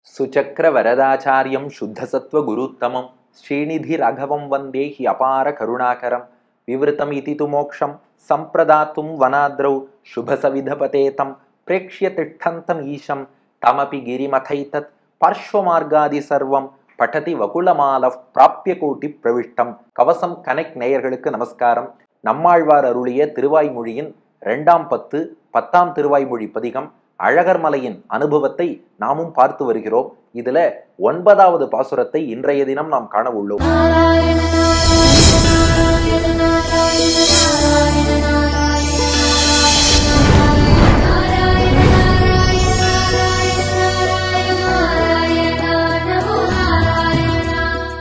सुचक्रवरदाचार्यं शुद्धसत्त्वगुरुत्तमं श्रीनिधिराघवं वन्दे हि अपारकरुणाकरं विवृतमिति तु मोक्षं सम्प्रदातुं वनाद्रौ शुभसविधपते तं प्रेक्ष्य तिष्ठन्तम् ईशं तमपि गिरिमथैतत् பார்ஷ்வமார்காதி பட்டதி வகுலமாலவ் பிராப்பிய கோட்டி பிரவிஷ்டம் கவசம் கனெக்ட் நேயர்களுக்கு நமஸ்காரம் நம்மாழ்வார் அருளிய திருவாய்மொழியின் இரண்டாம் பத்து பத்தாம் திருவாய்மொழி பதிகம் அழகர்மலையின் அனுபவத்தை நாமும் பார்த்து வருகிறோம் இதுல ஒன்பதாவது பாசுரத்தை இன்றைய தினம் நாம் காண உள்ளோம் நாராயண நாராயண நாராயண நாராயண நாராயண நாராயண நமோ நாராயண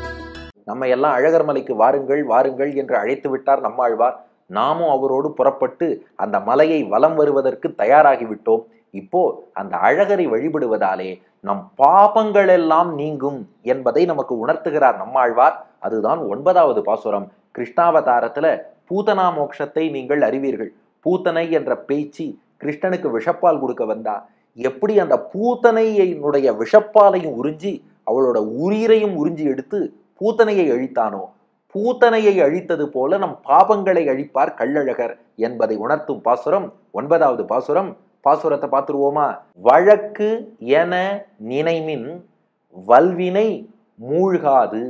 நம்ம எல்லாம் அழகர்மலைக்கு வாருங்கள் வாருங்கள் என்று அழைத்து விட்டார் நம்மாழ்வார் நாமும் அவரோடு புறப்பட்டு அந்த மலையை வலம் வருவதற்கு தயாராகிவிட்டோம் இப்போ அந்த அழகரை வழிபடுவதாலே நம் பாபங்கள் எல்லாம் நீங்கும் என்பதை நமக்கு உணர்த்துகிறார் நம்மாழ்வார் அதுதான் ஒன்பதாவது பாசுரம் கிருஷ்ணாவதாரத்துல பூதனா மோட்சத்தை நீங்கள் அறிவீர்கள் பூத்தனை என்ற பேச்சு கிருஷ்ணனுக்கு விஷப்பால் கொடுக்க வந்தா எப்படி அந்த பூத்தனையினுடைய விஷப்பாலையும் உறிஞ்சி அவளோட உயிரையும் உறிஞ்சி எடுத்து பூத்தனையை அழித்தானோ பூத்தனையை அழித்தது போல நம் பாபங்களை அழிப்பார் கள்ளழகர் என்பதை உணர்த்தும் பாசுரம் ஒன்பதாவது பாசுரம் பாசுரத்தை பார்த்துருவோமா வழக்கு என நினைமின் வல்வினை மூழ்காது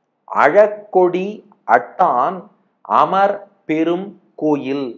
அழக்கொடி அட்டான் அமர் பெரும் கோயில்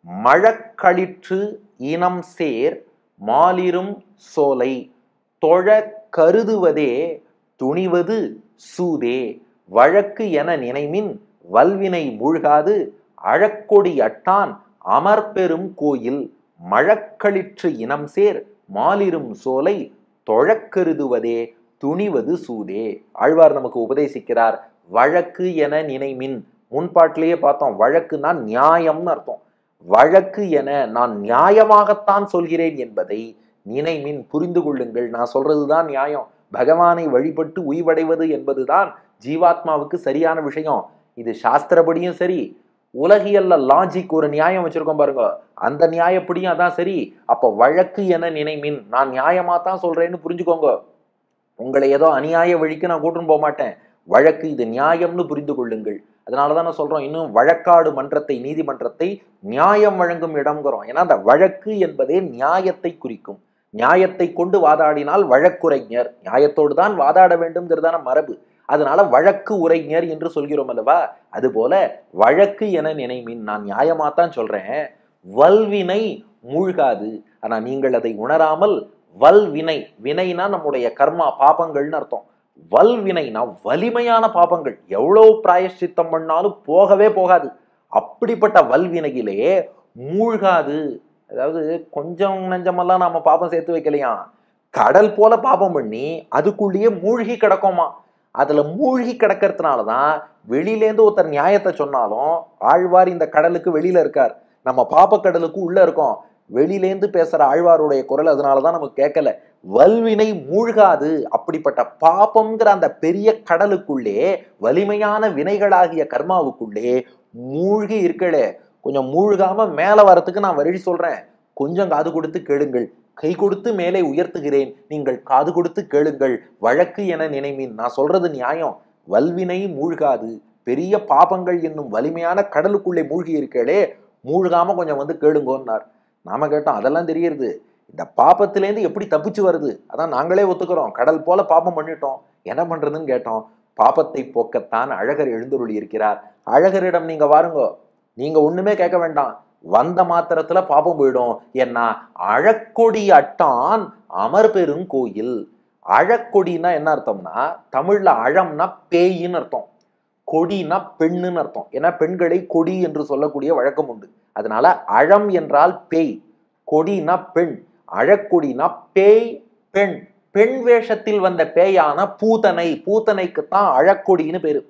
மழக்களிற்று இனம் சேர் மாலிரும் சோலை தொழ கருதுவதே துணிவது சூதே வழக்கு என நினைமின் வல்வினை மூழ்காது அழக்கொடி அட்டான் அமர்பெரும் கோயில் மழக்களிற்று இனம் சேர் மாலிரும் சோலை தொழக்கருதுவதே துணிவது சூதே ஆழ்வார் நமக்கு உபதேசிக்கிறார் வழக்கு என நினைமின் முன்பாட்டிலேயே பார்த்தோம் வழக்குனா நியாயம்னு அர்த்தம் வழக்கு என நான் நியாயமாகத்தான் சொல்கிறேன் என்பதை நினைமின் புரிந்து கொள்ளுங்கள் நான் சொல்றதுதான் நியாயம் பகவானை வழிபட்டு உய்வடைவது என்பதுதான் ஜீவாத்மாவுக்கு சரியான விஷயம் இது சாஸ்திரப்படியும் சரி உலகியல்ல லாஜிக் ஒரு நியாயம் வச்சிருக்கோம் பாருங்க அந்த நியாயப்படியும் அதான் சரி அப்ப வழக்கு என நினைமின் நான் நியாயமா தான் சொல்றேன்னு புரிஞ்சுக்கோங்க உங்களை ஏதோ அநியாய வழிக்கு நான் கூட்டின்னு போக மாட்டேன் வழக்கு இது நியாயம்னு புரிந்து கொள்ளுங்கள் அதனாலதான் நான் சொல்றோம் இன்னும் வழக்காடு மன்றத்தை நீதிமன்றத்தை நியாயம் வழங்கும் இடம்ங்கிறோம் ஏன்னா அந்த வழக்கு என்பதே நியாயத்தை குறிக்கும் நியாயத்தை கொண்டு வாதாடினால் வழக்குரைஞர் நியாயத்தோடு தான் வாதாட வேண்டும்ங்கிறதான மரபு அதனால வழக்கு உரைஞர் என்று சொல்கிறோம் அல்லவா அதுபோல வழக்கு என நினைமின் நான் நியாயமாத்தான் சொல்றேன் வல்வினை மூழ்காது ஆனா நீங்கள் அதை உணராமல் வல்வினை வினைனா நம்முடைய கர்மா பாபங்கள்னு அர்த்தம் வல்வினைனா வலிமையான பாபங்கள் எவ்வளவு பிராயஷ்சித்தம் பண்ணாலும் போகவே போகாது அப்படிப்பட்ட வல்வினையிலே மூழ்காது அதாவது கொஞ்சம் நஞ்சமெல்லாம் நாம பாபம் சேர்த்து வைக்கலையாம் கடல் போல பாபம் பண்ணி அதுக்குள்ளேயே மூழ்கி கிடக்கோமா அதுல மூழ்கி கிடக்கிறதுனால தான் வெளியிலேருந்து ஒருத்தர் நியாயத்தை சொன்னாலும் ஆழ்வார் இந்த கடலுக்கு வெளியில இருக்கார் நம்ம பாப்பக்கடலுக்கு உள்ள இருக்கோம் வெளியிலேந்து பேசுற ஆழ்வாருடைய குரல் அதனாலதான் நமக்கு கேட்கல வல்வினை மூழ்காது அப்படிப்பட்ட பாப்பம்ங்கிற அந்த பெரிய கடலுக்குள்ளே வலிமையான வினைகளாகிய கர்மாவுக்குள்ளே மூழ்கி இருக்கலே கொஞ்சம் மூழ்காம மேல வரத்துக்கு நான் வழி சொல்றேன் கொஞ்சம் காது கொடுத்து கேளுங்கள் கை கொடுத்து மேலே உயர்த்துகிறேன் நீங்கள் காது கொடுத்து கேளுங்கள் வழக்கு என நினைமின் நான் சொல்றது நியாயம் வல்வினை மூழ்காது பெரிய பாபங்கள் என்னும் வலிமையான கடலுக்குள்ளே மூழ்கி இருக்கே மூழ்காம கொஞ்சம் வந்து கேளுங்கன்னார் நாம கேட்டோம் அதெல்லாம் தெரியறது இந்த பாப்பத்திலேருந்து எப்படி தப்பிச்சு வருது அதான் நாங்களே ஒத்துக்கிறோம் கடல் போல பாப்பம் பண்ணிட்டோம் என்ன பண்றதுன்னு கேட்டோம் பாப்பத்தை போக்கத்தான் அழகர் எழுந்தருளி இருக்கிறார் அழகரிடம் நீங்க வாருங்க நீங்க ஒண்ணுமே கேட்க வேண்டாம் வந்த மாத்திரத்துல பாப்பம் போயிடும் ஏன்னா அழக்கொடி அட்டான் அமர் பெரும் கோயில் அழக்கொடினா என்ன அர்த்தம்னா தமிழ்ல அழம்னா பேயின்னு அர்த்தம் கொடினா பெண்ணுன்னு அர்த்தம் ஏன்னா பெண்களை கொடி என்று சொல்லக்கூடிய வழக்கம் உண்டு அதனால அழம் என்றால் பேய் கொடினா பெண் அழக்கொடினா பேய் பெண் பெண் வேஷத்தில் வந்த பேயான பூத்தனை பூத்தனைக்குத்தான் அழக்கொடின்னு பேரு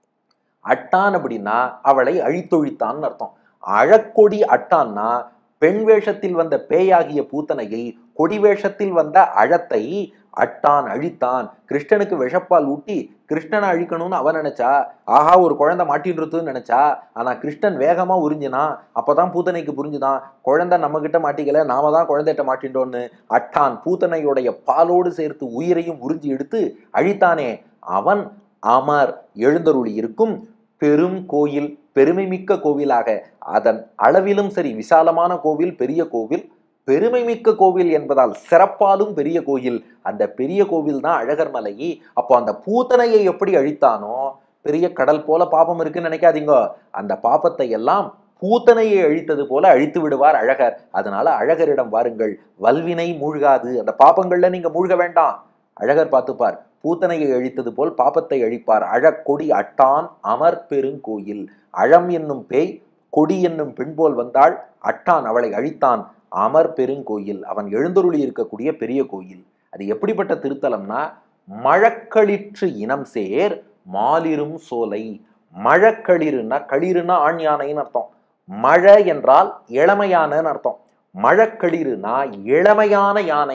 அட்டான் அப்படின்னா அவளை அழித்தொழித்தான்னு அர்த்தம் அழக்கொடி அட்டான்னா பெண் வேஷத்தில் வந்த பேயாகிய பூத்தனையை கொடி வேஷத்தில் வந்த அழத்தை அட்டான் அழித்தான் கிருஷ்ணனுக்கு விஷப்பால் ஊட்டி கிருஷ்ணனை அழிக்கணும்னு அவன் நினைச்சா ஆஹா ஒரு குழந்தை மாட்டின்றதுன்னு நினைச்சா ஆனா கிருஷ்ணன் வேகமா உறிஞ்சினான் அப்பதான் பூத்தனைக்கு புரிஞ்சுதான் குழந்தை நம்ம கிட்ட மாட்டிக்கல நாம தான் குழந்தைகிட்ட மாட்டின்றோன்னு அட்டான் பூத்தனையுடைய பாலோடு சேர்த்து உயிரையும் உறிஞ்சி எடுத்து அழித்தானே அவன் அமர் எழுந்தருளி இருக்கும் பெரும் கோயில் பெருமைமிக்க கோவிலாக அதன் அளவிலும் சரி விசாலமான கோவில் பெரிய கோவில் பெருமைமிக்க கோவில் என்பதால் சிறப்பாலும் பெரிய கோயில் அந்த பெரிய கோவில் தான் அழகர் மலை அப்போ அந்த பூத்தனையை எப்படி அழித்தானோ பெரிய கடல் போல பாபம் இருக்குன்னு நினைக்காதீங்க அந்த பாபத்தை எல்லாம் பூத்தனையை அழித்தது போல அழித்து விடுவார் அழகர் அதனால அழகரிடம் வாருங்கள் வல்வினை மூழ்காது அந்த பாபங்கள்ல நீங்க மூழ்க வேண்டாம் அழகர் பார்த்துப்பார் பூத்தனையை அழித்தது போல் பாபத்தை அழிப்பார் அழக்கொடி அட்டான் அமர் பெருங்கோயில் அழம் என்னும் பேய் கொடி என்னும் பெண் போல் வந்தாள் அட்டான் அவளை அழித்தான் அமர் பெருங்கோயில் அவன் எழுந்தருளி இருக்கக்கூடிய பெரிய கோயில் அது எப்படிப்பட்ட திருத்தலம்னா மழக்களிற்று இனம் சேர் மாலிரும் சோலை மழக்களிறுனா களிறுனா ஆண் யானைன்னு அர்த்தம் மழை என்றால் இளமையானன்னு அர்த்தம் மழக்களிறுனா இளமையான யானை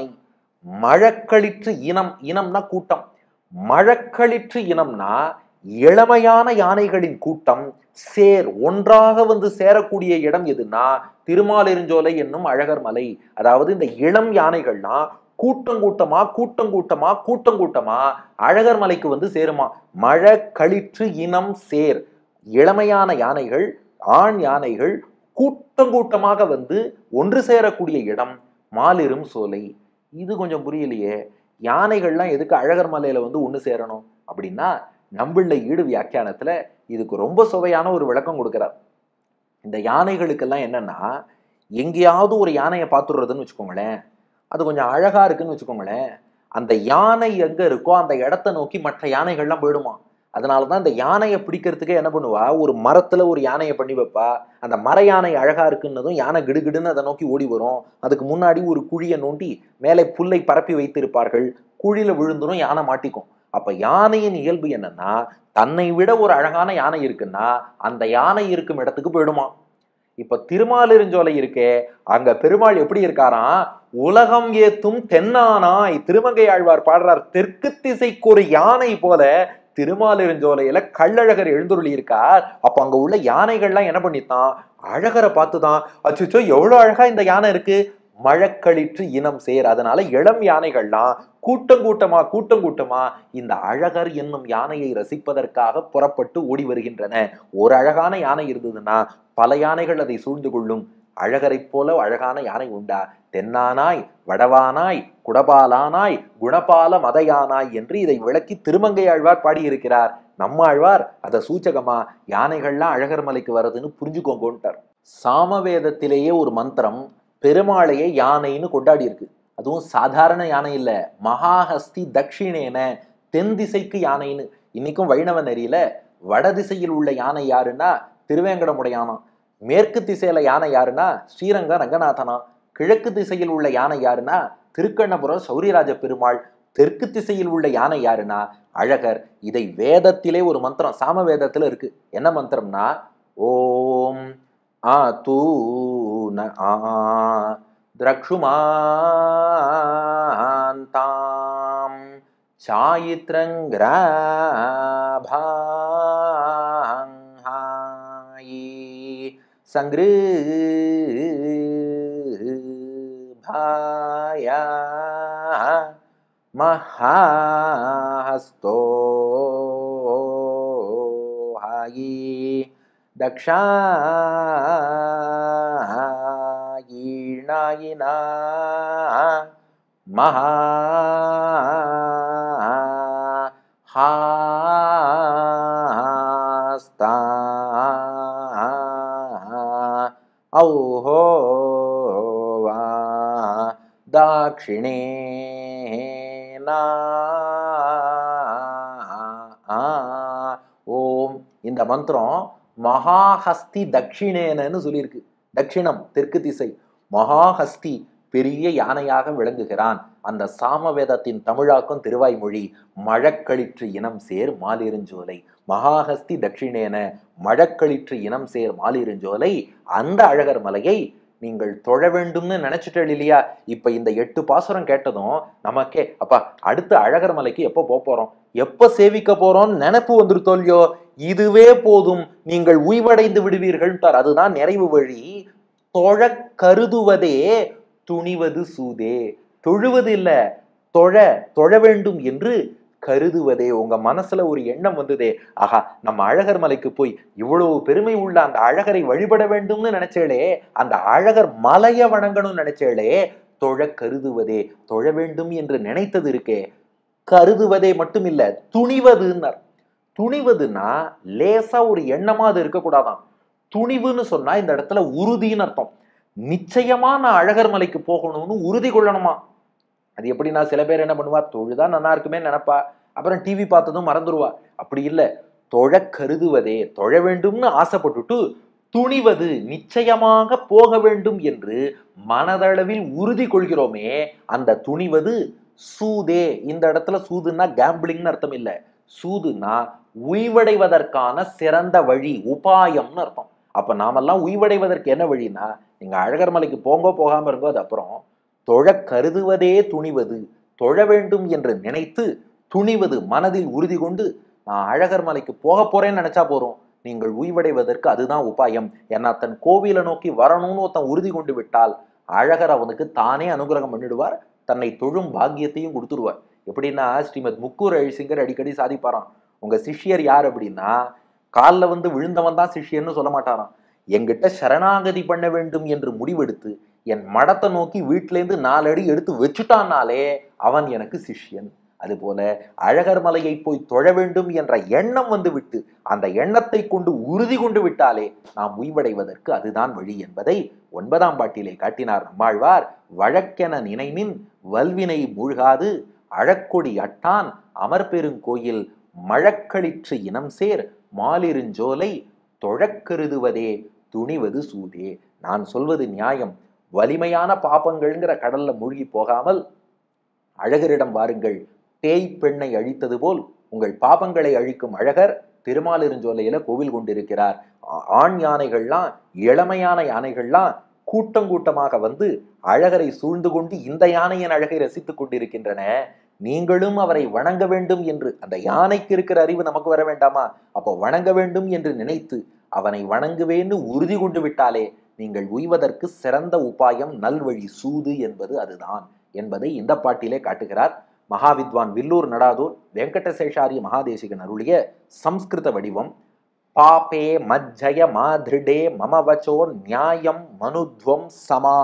மழக்களிற்று இனம் இனம்னா கூட்டம் மழக்களிற்று இனம்னா இளமையான யானைகளின் கூட்டம் சேர் ஒன்றாக வந்து சேரக்கூடிய இடம் எதுனா திருமாலிருஞ்சோலை என்னும் அழகர் மலை அதாவது இந்த இளம் யானைகள்னா கூட்டம் கூட்டமா கூட்டம் கூட்டமா கூட்டம் கூட்டமா அழகர் மலைக்கு வந்து சேருமா மழை களிற்று இனம் சேர் இளமையான யானைகள் ஆண் யானைகள் கூட்டம் கூட்டமாக வந்து ஒன்று சேரக்கூடிய இடம் மாலிரும் சோலை இது கொஞ்சம் புரியலையே யானைகள்லாம் எதுக்கு அழகர் மலையில வந்து ஒன்று சேரணும் அப்படின்னா நம்பிள்ளை ஈடு வியாக்கியானத்துல இதுக்கு ரொம்ப சுவையான ஒரு விளக்கம் கொடுக்கிறார் இந்த யானைகளுக்கெல்லாம் என்னன்னா எங்கேயாவது ஒரு யானையை பார்த்துடுறதுன்னு வச்சுக்கோங்களேன் அது கொஞ்சம் அழகா இருக்குன்னு வச்சுக்கோங்களேன் அந்த யானை எங்க இருக்கோ அந்த இடத்த நோக்கி மற்ற யானைகள்லாம் போயிடுமா அதனாலதான் இந்த யானையை பிடிக்கிறதுக்கு என்ன பண்ணுவா ஒரு மரத்துல ஒரு யானையை பண்ணி வைப்பா அந்த மர யானை அழகா இருக்குன்னதும் யானை கிடுகிடுன்னு அதை நோக்கி ஓடி வரும் அதுக்கு முன்னாடி ஒரு குழியை நோண்டி மேலே புல்லை பரப்பி வைத்திருப்பார்கள் குழியில விழுந்துரும் யானை மாட்டிக்கும் அப்ப யானையின் இயல்பு என்னன்னா தன்னை விட ஒரு அழகான யானை இருக்குன்னா அந்த யானை இருக்கும் இடத்துக்கு போயிடுமா இப்ப திருமாலிருஞ்சோலை இருக்கே அங்க பெருமாள் எப்படி இருக்காராம் உலகம் ஏத்தும் தென்னானாய் திருமங்கை ஆழ்வார் பாடுறார் தெற்கு திசைக்கு ஒரு யானை போல திருமாலிருஞ்சோலையில கள்ளழகர் எழுந்துருளி இருக்கார் அப்ப அங்க உள்ள யானைகள்லாம் என்ன பண்ணித்தான் அழகரை பார்த்துதான் அச்சுச்சோ எவ்வளவு அழகா இந்த யானை இருக்கு மழக்களிற்று இனம் சேர் அதனால இளம் யானைகள்லாம் கூட்டம் கூட்டமா கூட்டம் கூட்டமா இந்த அழகர் என்னும் யானையை ரசிப்பதற்காக புறப்பட்டு ஓடி வருகின்றன ஒரு அழகான யானை இருந்ததுன்னா பல யானைகள் அதை சூழ்ந்து கொள்ளும் அழகரைப் போல அழகான யானை உண்டா தென்னானாய் வடவானாய் குடபாலானாய் குணபால மதயானாய் என்று இதை விளக்கி திருமங்கை ஆழ்வார் பாடியிருக்கிறார் நம்ம ஆழ்வார் அதை சூச்சகமா யானைகள்லாம் அழகர் மலைக்கு வருதுன்னு புரிஞ்சுக்கோங்கோன்ட்டார் சாமவேதத்திலேயே ஒரு மந்திரம் பெருமாளையே யானைன்னு கொண்டாடி இருக்கு அதுவும் சாதாரண யானை இல்ல மகாஹஸ்தி தட்சிணேன தென் திசைக்கு யானைன்னு இன்னைக்கும் வைணவ நெறியில வட திசையில் உள்ள யானை யாருன்னா திருவேங்கடமுடையானா மேற்கு திசையில யானை யாருன்னா ஸ்ரீரங்க ரங்கநாதனா கிழக்கு திசையில் உள்ள யானை யாருன்னா திருக்கண்ணபுரம் சௌரியராஜ பெருமாள் தெற்கு திசையில் உள்ள யானை யாருன்னா அழகர் இதை வேதத்திலே ஒரு மந்திரம் சாம வேதத்துல இருக்கு என்ன மந்திரம்னா ஓம் ஆ தூ ந ஆ திரக்ஷுமாந்தாம் சாயித்ரங்கிராபாயி சங்கிருபாய மகாஹஸ்தோ ஹாயி தக்ஷாயிணாயினா மகா ஹாஸ்தா ஔஹோ வா தாட்சிணே ஓம் இந்த மந்திரம் மகாஹஸ்தி தட்சிணேனன்னு சொல்லியிருக்கு தட்சிணம் தெற்கு திசை மகாஹஸ்தி பெரிய யானையாக விளங்குகிறான் அந்த சாமவேதத்தின் தமிழாக்கம் திருவாய்மொழி மழக்களிற்று இனம் சேர் மாலிருஞ்சோலை மகாஹஸ்தி தட்சிணேன மழக்களிற்று இனம் சேர் மாலிருஞ்சோலை அந்த அழகர் மலையை நீங்கள் தொழ வேண்டும்னு நினைச்சிட்டேன் இல்லையா இப்ப இந்த எட்டு பாசுரம் கேட்டதும் நமக்கே அப்பா அடுத்த அழகர் மலைக்கு எப்போ போக போறோம் எப்ப சேவிக்க போறோம்னு நினைப்பு வந்துருத்தோ இல்லையோ இதுவே போதும் நீங்கள் உய்வடைந்து விடுவீர்கள்ட்டார் அதுதான் நிறைவு வழி தொழ கருதுவதே துணிவது சூதே தொழுவது இல்ல தொழ தொழ வேண்டும் என்று கருதுவதே உங்க மனசுல ஒரு எண்ணம் வந்ததே ஆஹா நம்ம அழகர் மலைக்கு போய் இவ்வளவு பெருமை உள்ள அந்த அழகரை வழிபட வேண்டும்னு நினைச்சேளே அந்த அழகர் மலைய வணங்கணும்னு நினைச்சேளே தொழ கருதுவதே தொழ வேண்டும் என்று நினைத்தது இருக்கே கருதுவதே மட்டும் இல்ல துணிவதுன்னார் துணிவதுன்னா லேசா ஒரு எண்ணமா அது இருக்கக்கூடாதாம் துணிவுன்னு சொன்னா இந்த இடத்துல உறுதின்னு அர்த்தம் நிச்சயமா நான் அழகர் மலைக்கு போகணும்னு உறுதி கொள்ளணுமா அது எப்படின்னா சில பேர் என்ன பண்ணுவா தொழுதா நல்லா இருக்குமே நினைப்பா அப்புறம் டிவி பார்த்ததும் மறந்துடுவா அப்படி இல்லை தொழ கருதுவதே தொழ வேண்டும்னு ஆசைப்பட்டுட்டு துணிவது நிச்சயமாக போக வேண்டும் என்று மனதளவில் உறுதி கொள்கிறோமே அந்த துணிவது சூதே இந்த இடத்துல சூதுன்னா கேம்பிளிங்னு அர்த்தம் இல்லை சூதுன்னா உய்வடைவதற்கான சிறந்த வழி உபாயம்னு அர்த்தம் அப்ப நாமெல்லாம் உய்வடைவதற்கு என்ன வழின்னா நீங்க அழகர் மலைக்கு போங்க போகாம இருங்கோ அது அப்புறம் தொழ கருதுவதே துணிவது தொழ வேண்டும் என்று நினைத்து துணிவது மனதில் உறுதி கொண்டு நான் அழகர் மலைக்கு போக போறேன்னு நினைச்சா போறோம் நீங்கள் உய்வடைவதற்கு அதுதான் உபாயம் ஏன்னா தன் கோவிலை நோக்கி வரணும்னு ஒருத்தன் உறுதி கொண்டு விட்டால் அழகர் அவனுக்கு தானே அனுகிரகம் பண்ணிடுவார் தன்னை தொழும் பாக்கியத்தையும் கொடுத்துருவார் எப்படின்னா ஸ்ரீமத் முக்கூர் அழிசிங்கர் அடிக்கடி சாதிப்பாராம் உங்க சிஷ்யர் யார் அப்படின்னா காலில் வந்து விழுந்தவன் தான் சிஷ்யன்னு சொல்ல மாட்டாராம் என்கிட்ட சரணாகதி பண்ண வேண்டும் என்று முடிவெடுத்து என் மடத்தை நோக்கி வீட்டிலேருந்து நாலு அடி எடுத்து வச்சுட்டான்னாலே அவன் எனக்கு சிஷ்யன் அதுபோல அழகர் மலையை போய் தொழ வேண்டும் என்ற எண்ணம் வந்து விட்டு அந்த எண்ணத்தை கொண்டு உறுதி கொண்டு விட்டாலே நாம் உய்வடைவதற்கு அதுதான் வழி என்பதை ஒன்பதாம் பாட்டிலே காட்டினார் நம்மாழ்வார் வழக்கென நினைமின் வல்வினை மூழ்காது அழக்கொடி அட்டான் அமர்பெருங்கோயில் மழக்களிற்று இனம் சேர் மாலிருஞ்சோலை தொழக்கருதுவதே துணிவது சூதே நான் சொல்வது நியாயம் வலிமையான பாப்பங்கள்ங்கிற கடல்ல மூழ்கி போகாமல் அழகரிடம் வாருங்கள் பேய் பெண்ணை அழித்தது போல் உங்கள் பாபங்களை அழிக்கும் அழகர் திருமாலிருஞ்சோலையில கோவில் கொண்டிருக்கிறார் ஆ- ஆண் யானைகள்லாம் இளமையான யானைகள்லாம் கூட்டம் கூட்டமாக வந்து அழகரை சூழ்ந்து கொண்டு இந்த யானையின் அழகை ரசித்துக் கொண்டிருக்கின்றன நீங்களும் அவரை வணங்க வேண்டும் என்று அந்த யானைக்கு இருக்கிற அறிவு நமக்கு வர வேண்டாமா அப்போ வணங்க வேண்டும் என்று நினைத்து அவனை வணங்குவேன்னு உறுதி கொண்டு விட்டாலே நீங்கள் உய்வதற்கு சிறந்த உபாயம் நல்வழி சூது என்பது அதுதான் என்பதை இந்த பாட்டிலே காட்டுகிறார் மகாவித்வான் வில்லூர் நடாதூர் வெங்கடசேஷாரிய மகாதேசிகன் அருளிய சம்ஸ்கிருத வடிவம் பாபே மஜ்ஜய மாதிருடே மம வச்சோ நியாயம் மனுத்வம் சமா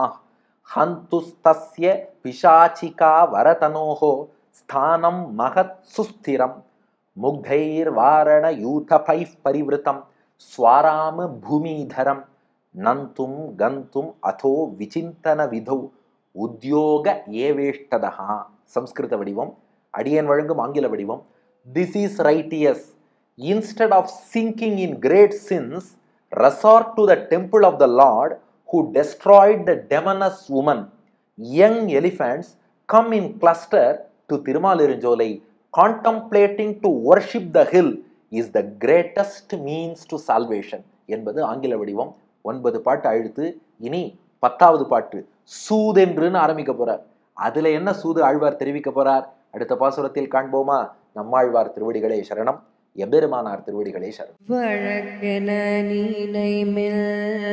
ஹந்துஸ்தஸ்ய பிசாச்சிகா வரதனோஹோ ஸ்தானம் மகத் சுஸ்திரம் முக்தைர்வாரண யூதபைः பரிவிருத்தம் ஸ்வாராம பூமிதரம் நந்தும் கந்தும் அதோ விசிந்தன விதௌ உத்யோக ஏவேஷ்டதா சம்ஸ்கிருத வடிவம் அடியன் வழங்கும் ஆங்கில வடிவம் this is righteous instead of sinking in great sins resort to the temple of the Lord who destroyed the demonous woman. Young elephants come in cluster to Tirumalirunjolai, contemplating to worship the hill is the greatest means to salvation என்பது ஆங்கில வடிவம் ஒன்பது பாட்டு அழுத்து இனி பத்தாவது பாட்டு சூதென்றுன்னு ஆரம்பிக்க போறார் அதுல என்ன சூது ஆழ்வார் தெரிவிக்க போறார் அடுத்த பாசுரத்தில் காண்போமா நம்மாழ்வார் திருவடிகளே சரணம் எம்பெருமானார் திருவடிகளே சரணம் வழக்கென நீனைமில்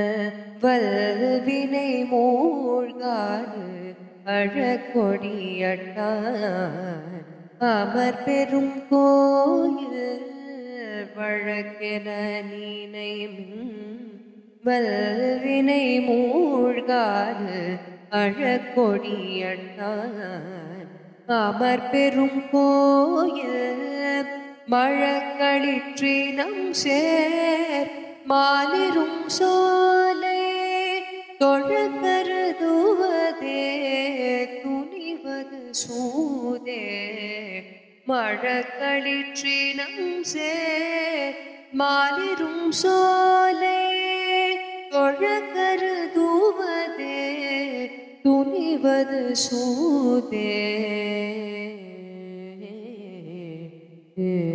வல்வினை மூழ்காது அழக்கொடியட்டான் அமர் பெரும் கோயில் வழக்கென நீனைமில் வல்வினை மூழ்காது அழக்கொடியட்டான் அமர் பெரும் கோயில் மழக்களிற்றினம் சேர் மாலிரும் சோலை தொழக்கருதுவதே துணிவது சூதே மழக்களிற்றினம் சேர் மாலிரும் சோலை தொழக்கருதுவதே துணிவது சூதே